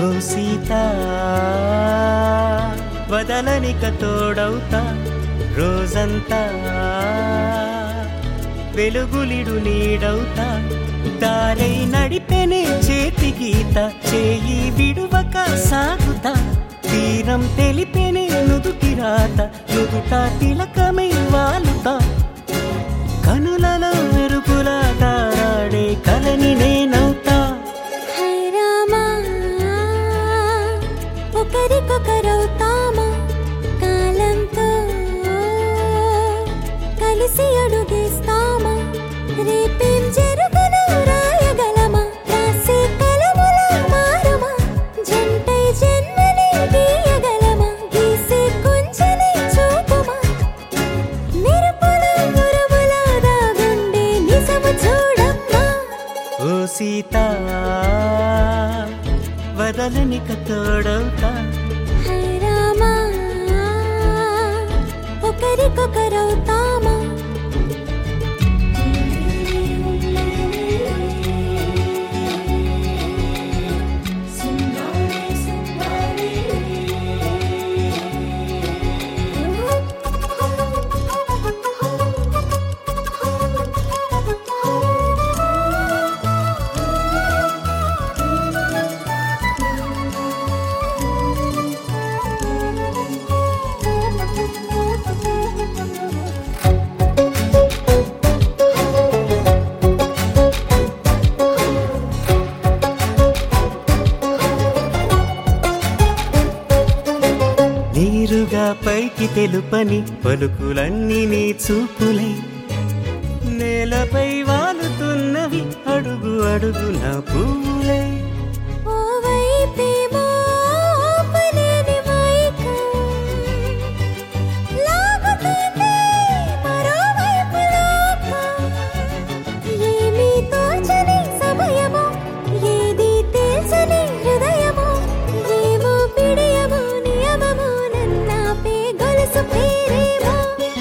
ఓ సీత వదలనిక తోడవుతా రోజంతా వెలుగులిడు నీడవుతా దారై నడిపెనే చేతి గీత చేయి విడువక సాగుతా తీరం తెలిపెనే నుదుటి రాత నుదుట తిలకమై వాలుతా కనులలో మెరుపుల తారాడే కలని నేనవుతా హై రామా ఒకరికొకరవుతామా కాలంతో కలిసి అడుగేస్తామా రేపేం జరుగును రాయగలమా రాసే కలముల మారమా జంటై జన్మని గీయగలమా గీసే కొంచెని చూపుమా మెరుపుల గురువుల దాగుండే నిజము చూడమ్మా ఓ సీత వదలనిక తోడవుతా హై రామా ఒకరికొకరవుతామా నీరుగా పైకి తెలుపని పలుకులన్నీ నీ చూపులై నేలపై వాలుతున్నవి అడుగు అడుగు నా పూలై ఓ వైపేమో ఆపలేని మైకం లాగుతుంది మరోవైపు లోకం ఏమీ తోచని సమయమో ఏది తేల్చని హృదయమో ఏమో పిడియమో నియమమో నన్నాపే గొలుసు పేరేమో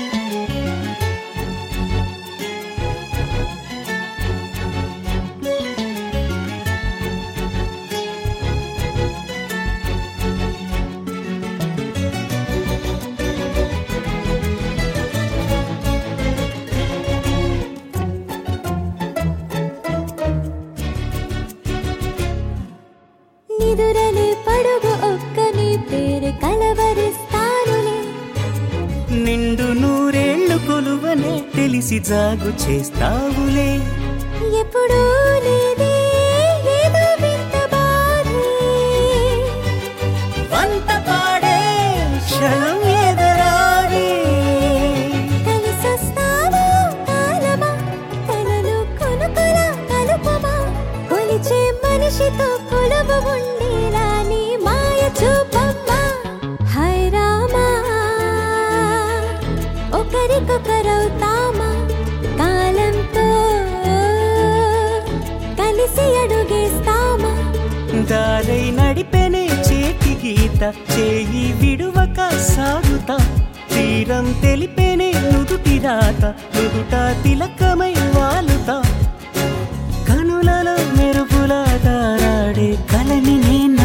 నిదురలే పడుగు ఒక్క నీ పేరు కలవరిస్తానులే నిండు నూరేళ్లు కొలువనే తెలిసి జాగు చేస్తావులే ఎప్పుడూ లేదే ఏదో వింత బాధే వంత పాడే క్షణం ఎదరాడే కలిసొస్తావా కాలమా కలలు కొనుకల కలుపమా కొలిచే మనిషితో కొలువు ఉండేలా నీ మాయ చూపమ్మా హై రామా ఒకరికొకరవుతామా కాలంతో కలిసి అడుగేస్తామా దారై నడిపెనే చేతి గీత చేయి విడువక సాగుతా తీరం తెలిపెనే నుదుటి రాత నుదుట తిలకమై వాలుతా కనులలో మెరుపుల దారాడే కలని నేను